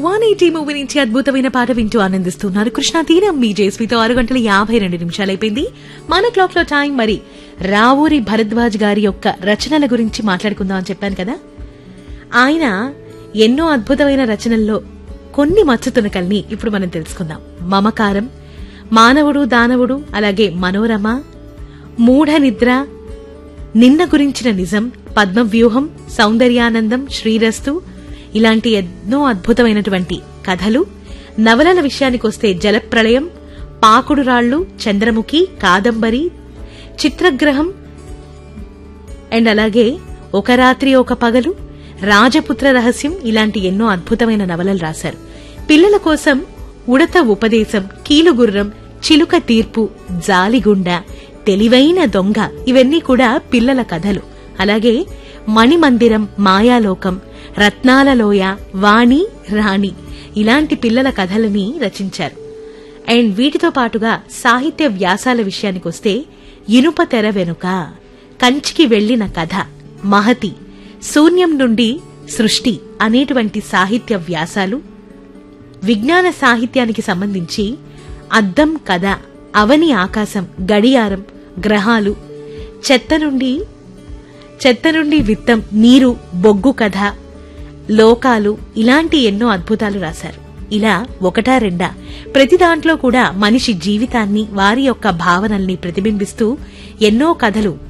one eighty movie నుంచి అద్భుతమైన పాట వింటూ ఆనందిస్తున్నారు కృష్ణా తీరం మీ జేస్వితో ఆరు గంటల యాభై రెండు నిమిషాలు అయిపోయింది మన క్లాక్ లో టైం మరి రావూరి భరద్వాజ్ గారి యొక్క రచనల గురించి మాట్లాడుకుందాం అని చెప్పాను కదా ఆయన ఎన్నో అద్భుతమైన రచనల్లో కొన్ని మచ్చతునకల్ని ఇప్పుడు మనం తెలుసుకుందాం మమకారం మానవుడు దానవుడు అలాగే మనోరమ మూఢ నిద్ర నిన్న గురించిన నిజం పద్మవ్యూహం సౌందర్యానందం శ్రీరస్తు ఇలాంటి ఎన్నో అద్భుతమైనటువంటి కథలు నవలల విషయానికొస్తే జలప్రళయం పాకుడు రాళ్లు చంద్రముఖి కాదంబరి చిత్రగ్రహం అండ్ అలాగే ఒక రాత్రి ఒక పగలు రాజపుత్ర రహస్యం ఇలాంటి ఎన్నో అద్భుతమైన నవలలు రాశారు పిల్లల కోసం ఉడత ఉపదేశం కీలుగుర్రం చిలుక తీర్పు జాలిగుండ తెలివైన దొంగ ఇవన్నీ కూడా పిల్లల కథలు అలాగే మణిమందిరం మాయాలోకం రత్నాలలోయ వాణి రాణి ఇలాంటి పిల్లల కథలని రచించారు అండ్ వీటితో పాటుగా సాహిత్య వ్యాసాల విషయానికొస్తే ఇనుప తెర వెనుక కంచికి వెళ్లిన కథ మహతి శూన్యం నుండి సృష్టి అనేటువంటి సాహిత్య వ్యాసాలు విజ్ఞాన సాహిత్యానికి సంబంధించి అద్దం కథ అవని ఆకాశం గడియారం గ్రహాలు చెత్త నుండి చెత్త నుండి విత్తం నీరు బొగ్గు కథ లోకాలు ఇలాంటి ఎన్నో అద్భుతాలు రాశారు ఇలా ఒకటా రెండా ప్రతి దాంట్లో కూడా మనిషి జీవితాన్ని వారి యొక్క భావనల్ని ప్రతిబింబిస్తూ ఎన్నో కథలు